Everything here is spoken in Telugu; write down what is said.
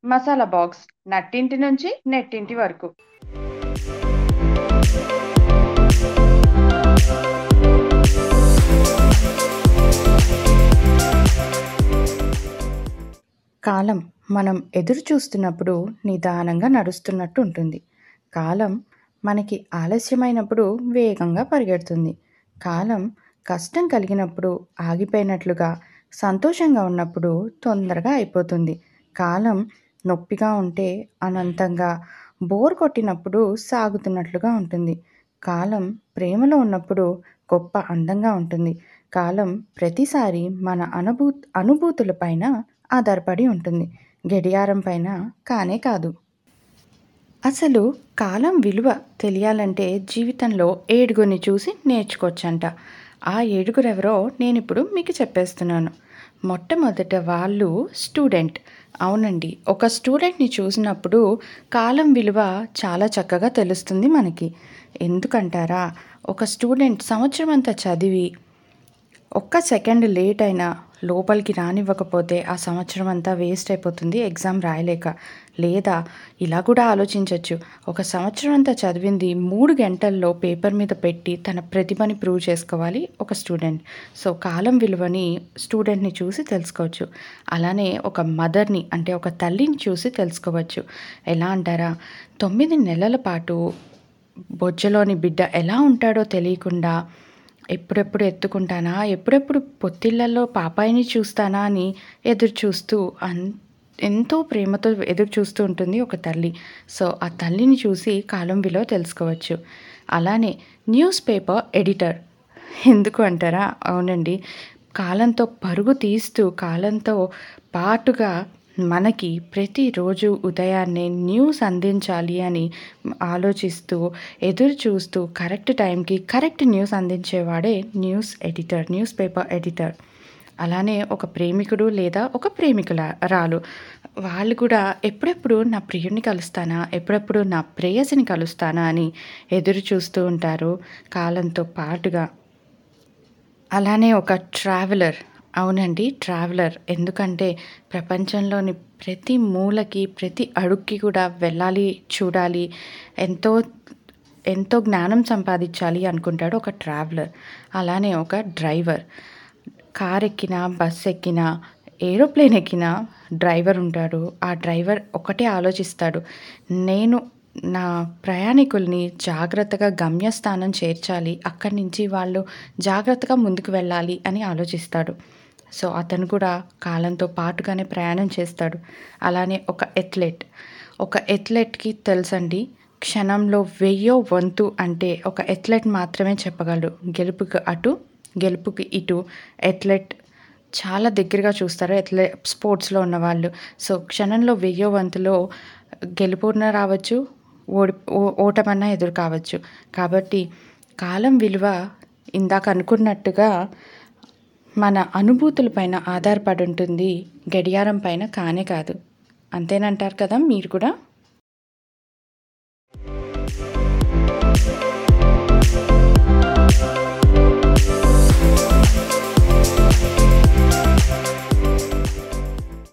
మసాలా బాక్స్ నట్టింటి నుంచి నెట్టింటి వరకు కాలం మనం ఎదురు చూస్తున్నప్పుడు నిదానంగా నడుస్తున్నట్టు ఉంటుంది కాలం మనకి ఆలస్యమైనప్పుడు వేగంగా పరిగెడుతుంది కాలం కష్టం కలిగినప్పుడు ఆగిపోయినట్లుగా సంతోషంగా ఉన్నప్పుడు తొందరగా అయిపోతుంది కాలం నొప్పిగా ఉంటే అనంతంగా బోర్ కొట్టినప్పుడు సాగుతున్నట్లుగా ఉంటుంది కాలం ప్రేమలో ఉన్నప్పుడు గొప్ప అందంగా ఉంటుంది కాలం ప్రతిసారి మన అనుభూ అనుభూతులపైన ఆధారపడి ఉంటుంది గడియారం పైన కానే కాదు అసలు కాలం విలువ తెలియాలంటే జీవితంలో ఏడుగురిని చూసి నేర్చుకోవచ్చంట ఆ ఏడుగురు ఎవరో నేను ఇప్పుడు మీకు చెప్పేస్తున్నాను మొట్టమొదట వాళ్ళు స్టూడెంట్ అవునండి ఒక స్టూడెంట్ని చూసినప్పుడు కాలం విలువ చాలా చక్కగా తెలుస్తుంది మనకి ఎందుకంటారా ఒక స్టూడెంట్ సంవత్సరం అంతా చదివి ఒక్క సెకండ్ లేట్ అయినా లోపలికి రానివ్వకపోతే ఆ సంవత్సరం అంతా వేస్ట్ అయిపోతుంది ఎగ్జామ్ రాయలేక లేదా ఇలా కూడా ఆలోచించవచ్చు ఒక సంవత్సరం అంతా చదివింది మూడు గంటల్లో పేపర్ మీద పెట్టి తన ప్రతిభని ప్రూవ్ చేసుకోవాలి ఒక స్టూడెంట్ సో కాలం విలువని స్టూడెంట్ని చూసి తెలుసుకోవచ్చు అలానే ఒక మదర్ని అంటే ఒక తల్లిని చూసి తెలుసుకోవచ్చు ఎలా అంటారా తొమ్మిది నెలల పాటు బొజ్జలోని బిడ్డ ఎలా ఉంటాడో తెలియకుండా ఎప్పుడెప్పుడు ఎత్తుకుంటానా ఎప్పుడెప్పుడు పొత్తిళ్ళల్లో పాపాయిని చూస్తానా అని ఎదురు చూస్తూ అన్ ఎంతో ప్రేమతో ఎదురు చూస్తూ ఉంటుంది ఒక తల్లి సో ఆ తల్లిని చూసి కాలం విలువ తెలుసుకోవచ్చు అలానే న్యూస్ పేపర్ ఎడిటర్ ఎందుకు అంటారా అవునండి కాలంతో పరుగు తీస్తూ కాలంతో పాటుగా మనకి ప్రతిరోజు ఉదయాన్నే న్యూస్ అందించాలి అని ఆలోచిస్తూ ఎదురు చూస్తూ కరెక్ట్ టైంకి కరెక్ట్ న్యూస్ అందించేవాడే news editor news paper editor అలానే ఒక ప్రేమికుడు లేదా ఒక ప్రేమికుల రాలు వాళ్ళు కూడా ఎప్పుడెప్పుడు నా ప్రియుడిని కలుస్తానా ఎప్పుడెప్పుడు నా ప్రేయసిని కలుస్తానా అని ఎదురు చూస్తూ ఉంటారు కాలంతో పాటుగా అలానే ఒక ట్రావెలర్ అవునండి ట్రావెలర్ ఎందుకంటే ప్రపంచంలోని ప్రతి మూలకి ప్రతి అడుగుకి కూడా వెళ్ళాలి చూడాలి ఎంతో ఎంతో జ్ఞానం సంపాదించాలి అనుకుంటాడు ఒక ట్రావెలర్ అలానే ఒక డ్రైవర్ కార్ ఎక్కినా బస్ ఎక్కినా ఏరోప్లేన్ ఎక్కినా డ్రైవర్ ఉంటాడు ఆ డ్రైవర్ ఒకటే ఆలోచిస్తాడు నేను నా ప్రయాణికుల్ని జాగ్రత్తగా గమ్యస్థానం చేర్చాలి అక్కడి నుంచి వాళ్ళు జాగ్రత్తగా ముందుకు వెళ్ళాలి అని ఆలోచిస్తాడు సో అతను కూడా కాలంతో పాటుగానే ప్రయాణం చేస్తాడు అలానే ఒక ఎథ్లెట్ ఒక ఎథ్లెట్కి తెలుసండి క్షణంలో వెయ్యో వంతు అంటే ఒక ఎథ్లెట్ మాత్రమే చెప్పగలడు గెలుపుకి అటు గెలుపుకి ఇటు ఎథ్లెట్ చాలా దగ్గరగా చూస్తారు ఎట్లే స్పోర్ట్స్లో ఉన్నవాళ్ళు సో క్షణంలో వెయ్యో వంతులో గెలుపున రావచ్చు ఓడి ఓ- ఓటమన్నా ఎదురు కావచ్చు కాబట్టి కాలం విలువ ఇందాక అనుకున్నట్టుగా మన అనుభూతుల పైన ఆధారపడి ఉంటుంది గడియారం పైన కానే కాదు అంతేనంటారు కదా మీరు కూడా